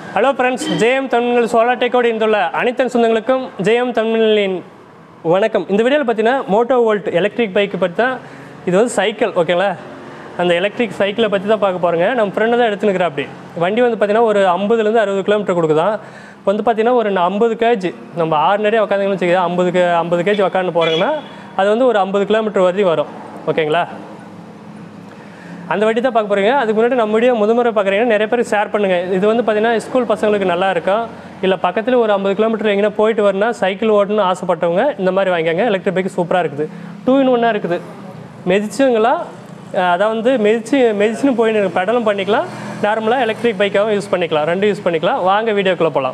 Hello friends Jayam Tamil solar டேக்கோடு இருந்துள்ள அனைத்து சொந்தங்களுக்கும் ஜெயம் தமிழின் வணக்கம் இந்த வீடியோவில் பார்த்தீங்கன்னா மோட்டோ வோல்ட் எலக்ட்ரிக் பைக்கு பற்றி தான் இது வந்து சைக்கிள் ஓகேங்களா அந்த எலக்ட்ரிக் சைக்கிளை பற்றி தான் பார்க்க போகிறோங்க நம்ம ஃப்ரெண்டு தான் எடுத்துனுக்குறா அப்படி வண்டி வந்து பார்த்தீங்கன்னா ஒரு ஐம்பதுலேருந்து அறுபது கிலோமீட்டர் கொடுக்குதான் வந்து பார்த்தீங்கன்னா ஒரு ஐம்பது கேஜ் நம்ம ஆறுநடியாக உட்காந்துங்கன்னு வச்சுக்கோங்க ஐம்பது கே ஐம்பது கேஜ் உட்காந்து போகிறோங்கன்னா அது வந்து ஒரு ஐம்பது கிலோமீட்டர் வரையும் வரும் ஓகேங்களா அந்த வண்டி தான் பார்க்க போகிறீங்க அதுக்கு முன்னாடி நம்ம வீடியோ முதமுறை பார்க்குறீங்கன்னா நிறைய பேர் ஷேர் பண்ணுங்கள் இது வந்து பார்த்தீங்கன்னா ஸ்கூல் பசங்களுக்கு நல்லா இருக்கும் இல்லை பக்கத்தில் ஒரு ஐம்பது கிலோமீட்டர் எங்கன்னா போயிட்டு வரணும்னா சைக்கிள் ஓட்டணும்னு ஆசைப்பட்டவங்க இந்த மாதிரி வாங்கிக்கோங்க எலக்ட்ரிக் பைக் சூப்பராக இருக்குது டூ இன் ஒன்னாக இருக்குது மெதிச்சுங்களா அதான் வந்து மெதிச்சு மெதிச்சுன்னு போய் பெடலும் பண்ணிக்கலாம் நார்மலாக எலக்ட்ரிக் பைக்காகவும் யூஸ் பண்ணிக்கலாம் ரெண்டும் யூஸ் பண்ணிக்கலாம் வாங்க வீடியோக்குள்ளே போகலாம்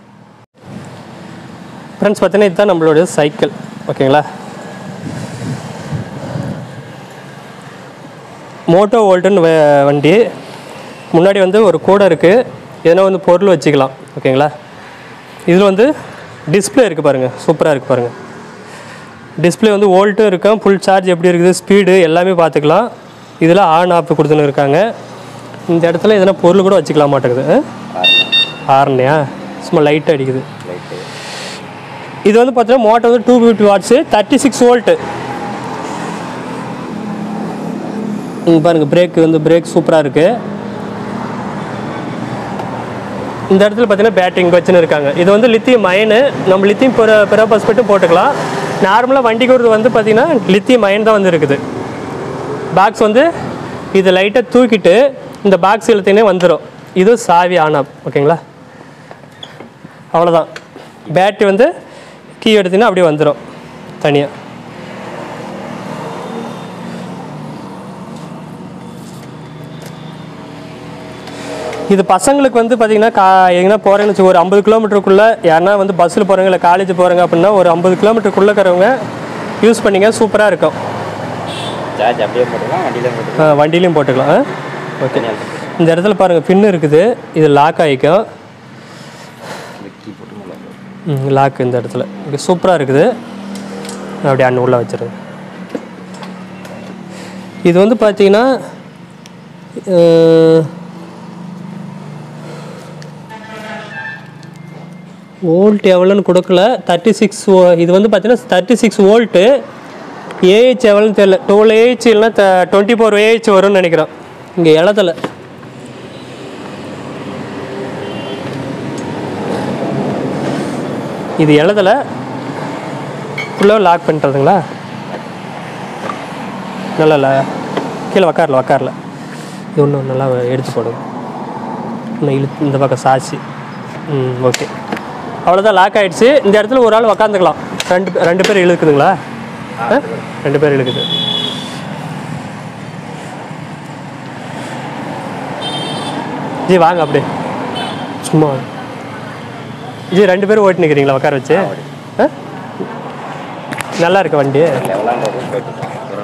ஃப்ரெண்ட்ஸ் பார்த்தீங்கன்னா இதுதான் நம்மளுடைய சைக்கிள் ஓகேங்களா மோட்டோ வோல்ட்டுன்னு வ- வண்டி முன்னாடி வந்து ஒரு கூடை இருக்குது எதனா வந்து பொருள் வச்சுக்கலாம் ஓகேங்களா இதில் வந்து டிஸ்ப்ளே இருக்குது பாருங்கள் சூப்பராக இருக்குது பாருங்கள் டிஸ்ப்ளே வந்து வோல்ட்டும் இருக்கும் ஃபுல் சார்ஜ் எப்படி இருக்குது ஸ்பீடு எல்லாமே பார்த்துக்கலாம் இதில் ஆன் ஆஃப் கொடுத்துன்னு இருக்காங்க இந்த இடத்துல எதனா பொருள் கூட வச்சுக்கலாம் மாட்டேங்குது ஆரண்யா சும்மா லைட்டாக அடிக்குது இது வந்து பார்த்தீங்கன்னா மோட்டர் வந்து two fifty watts thirty six volt இங்கே பாருங்கள் பிரேக் வந்து பிரேக் சூப்பராக இருக்குது இந்த இடத்துல பார்த்தீங்கன்னா பேட்டிங் வச்சுன்னு இருக்காங்க இது வந்து லித்தியம் அயனு நம்ம லித்தியம் பிற பிற பஸ்பெட்டும் போட்டுக்கலாம் நார்மலாக வண்டிக்கு ஒரு வந்து பார்த்தீங்கன்னா லித்தியம் அயன் தான் வந்து இருக்குது பாக்ஸ் வந்து இது லைட்டாக தூக்கிட்டு இந்த பாக்ஸ் இழுத்தினே வந்துடும் இது சாவி ஆன் ஆப் ஓகேங்களா அவ்வளோதான் பேட்டரி வந்து கீ எடுத்தீங்கன்னா அப்படியே வந்துடும் தனியாக இது பசங்களுக்கு வந்து பார்த்தீங்கன்னா கா எங்கன்னா போகிறேன்னு வச்சு ஒரு ஐம்பது கிலோமீட்டருக்குள்ளே யாருன்னா வந்து பஸ்ஸில் போகிறாங்க இல்லை காலேஜ் போகிறாங்க அப்படின்னா ஒரு ஐம்பது கிலோமீட்டருக்குள்ளே இருக்கிறவங்க யூஸ் பண்ணிங்க சூப்பராக இருக்கும் சார்ஜ் அப்படியே போட்டுக்கலாம் வண்டியில ஆ, போட்டுக்கலாம் வண்டியிலையும் போட்டுக்கலாம் ஆ? ஓகே இந்த இடத்துல பாருங்கள் பின்னு இருக்குது இது லாக் ஆகிக்கும் கீ போட்டு லாக் இந்த இடத்துல இங்கே சூப்பராக இருக்குது அப்படியே அண்ணன் உள்ளே வச்சிருங்க இது வந்து பார்த்தீங்கன்னா வோல்ட் எவ்வளோன்னு கொடுக்கல தேர்ட்டி சிக்ஸ் இது வந்து பார்த்தீங்கன்னா தேர்ட்டி சிக்ஸ் வோல்ட்டு ஏஹெச் எவ்வளோன்னு தெரியல டுவெல் ஏஹெச் இல்லைன்னா த டுவெண்ட்டி ஃபோர் ஏஹெச் வரும்னு நினைக்கிறோம் இங்கே எழுதலை இது எழுதலை ஃபுல்லாக லாக் பண்ணிட்டுறதுங்களா நல்லா இல்லை கீழே உக்காரல உக்காரல இது ஒன்றும் நல்லா எடுத்து போடுங்க இன்னும் இழு இந்த பக்கம் சாச்சி ம் ஓகே அவ்வளோதான் லாக் ஆயிடுச்சு இந்த இடத்துல ஒரு ஆள் உக்காந்துக்கலாம் ரெண்டு பே- ரெண்டு பேர் இழுக்குதுங்களா ஆ? ரெண்டு பேர் இழுக்குது ஜி வாங்க அப்படியே சும்மா வாங்க. ஜி ரெண்டு பேரும் ஓட்டி நிற்கிறீங்களா உட்கார வச்சு ஆ? நல்லா இருக்கு வண்டி லெவலாக போயிட்டு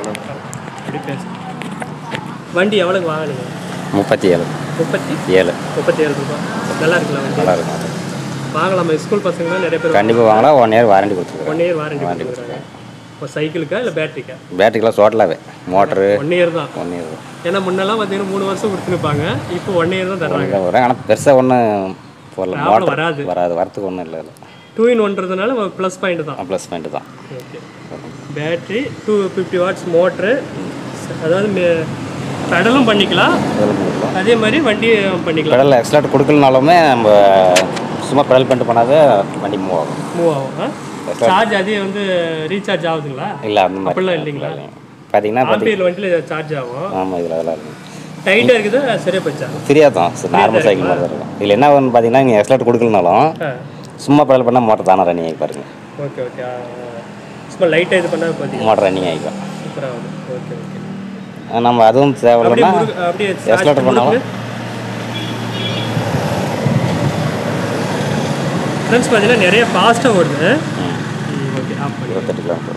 வண்டி எவ்வளோக்கு வாங்கினீங்க முப்பத்தி ஏழு முப்பத்தி ஏழு முப்பத்தி ஏழு ரூபாய் நல்லா இருக்குல்ல வண்டி நல்லா இருக்கும் வாங்கலாமா ஸ்கூல் பசங்களாம் நிறைய பேர் கண்டிப்பாக வாங்கலாம் ஒன் இயர் வாரண்டி கொடுத்துருக்கேன் ஒன் இயர் வாரண்டி கொடுக்குறாங்க இப்போ சைக்கிளுக்கா இல்லை பேட்டரிக்கா பேட்டரிக்கெலாம் சோட்டலாவே மோட்ரு ஒன் இயர் தான் ஒன் இயர் ஏன்னா முன்னெல்லாம் பார்த்தீங்கன்னா மூணு வருஷம் கொடுத்துருப்பாங்க இப்போ ஒன் இயர் தான் தர்றாங்க வரும் ஆனால் பெருசாக ஒன்றும் போடல Problem மோட்டர் வராது. வராது வரத்துக்கு ஒன்றும் இல்லை இல்லை டூ இன் ஒன்றதுனால ப்ளஸ் பாயிண்ட் தான் ப்ளஸ் பாயிண்ட் தான் okay battery two fifty watts motor அதாவது பெடலும் பண்ணிக்கலாம் இதெல்லாம் கொடுக்கலாம் அதே மாதிரி வண்டியும் பண்ணிக்கலாம் பெடல் எக்ஸ்லாட் கொடுக்கலனாலுமே நம்ம சும்மா பெடல் பண்ணிட்டு பண்ணாத வண்டி மூவ் ஆகும் மூவ் ஆகும் சார்ஜ் அதே வந்து ரீசார்ஜ் ஆகுதுங்களா இல்லை அந்த மாதிரி அப்படிலாம் இல்லைங்களா பார்த்தீங்கன்னா பார்த்தி ஆம்பியர் வண்டியில் சார்ஜ் ஆகும் ஆமாம் இதில் அதெல்லாம் இருக்கும் டைட்டாக இருக்குது சரியா போச்சா ஃப்ரீயாக தான் நார்மல் சைக்கிள் மாதிரி தான் இருக்கும் இதில் என்ன ஒன்று பார்த்தீங்கன்னா நீங்கள் எக்ஸ்லாட் கொடுக்கலனாலும் ஆ சும்மா பெடல் பண்ணால் மோட்டர் தானே ரன்னிங் ஆகி பாருங்க ஓகே ஓகே சும்மா லைட்டாக இது பண்ணால் பார்த்தீங்கன்னா மோட்டர் ரன்னிங் ஆகிக்கும் சூப்பராக ஆகுது ஓகே ஓகே நம்ம அதுவும் அப்படியே தேவையில்லைன்னா முறுக்கு அப்படியே எக்ஸ்லாட் பண்ணாலும் ஃப்ரெண்ட்ஸ் பார்த்தீங்கன்னா நிறைய ஃபாஸ்ட்டாக ஓடுது ஓகே ஆஃப் பண்ணி இருபத்தெட்டு கிலோமீட்டர்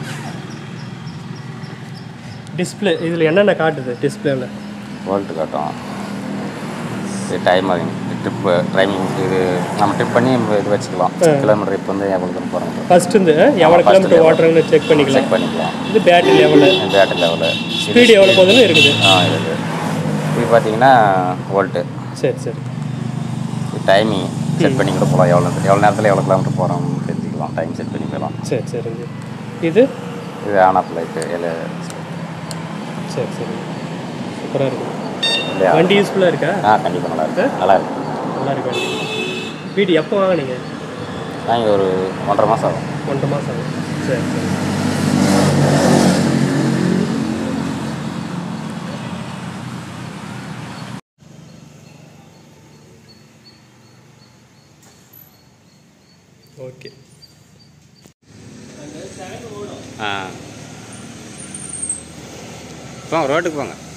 டிஸ்பிளே இதில் என்னென்ன காட்டுது டிஸ்பிளேவில் வோல்ட் காட்டும் இது டைம் ஆகும் ட்ரிப்பு டைமிங் இது நம்ம ட்ரிப் பண்ணி இது வச்சுக்கலாம் கிலோமீட்டர் இப்போ வந்து எவ்வளோ தூரம் போகிறாங்க ஃபர்ஸ்ட் வந்து எவ்வளோ கிலோமீட்டர் ஓட்டுறோன்னு செக் பண்ணிக்கலாம் செக் பண்ணிக்கலாம் இது battery level battery level speed எவ்வளோ போகுதுன்னு இருக்குது ஆ இது இது பார்த்தீங்கன்னா வோல்ட்டு சரி சரி டைமிங் செட் பண்ணி கூட போகலாம் எவ்வளோ எவ்வளோ நேரத்தில் எவ்வளோ கிலோமீட்டர் போகிறோம்னு தெரிஞ்சுக்கலாம் டைம் செட் பண்ணி போயிடலாம் சரி சரிங்க இது இது ஆன் ஆஃப் லைட்டு இல்லை சரி சரி சூப்பராக இருக்கு இல்லையா வண்டி யூஸ்ஃபுல்லாக இருக்கா ஆ கண்டிப்பாக நல்லா இருக்கு நல்லா இருக்கு நல்லா இருக்கு வண்டி வீடு எப்போ வாங்கினீங்க நான் இங்கே ஒரு ஒன்றரை மாதம் ஆகும் ஒன்றரை மாதம் ஆகும் சரி சரி ஓகே ஆ போங்க ரோட்டுக்கு போங்க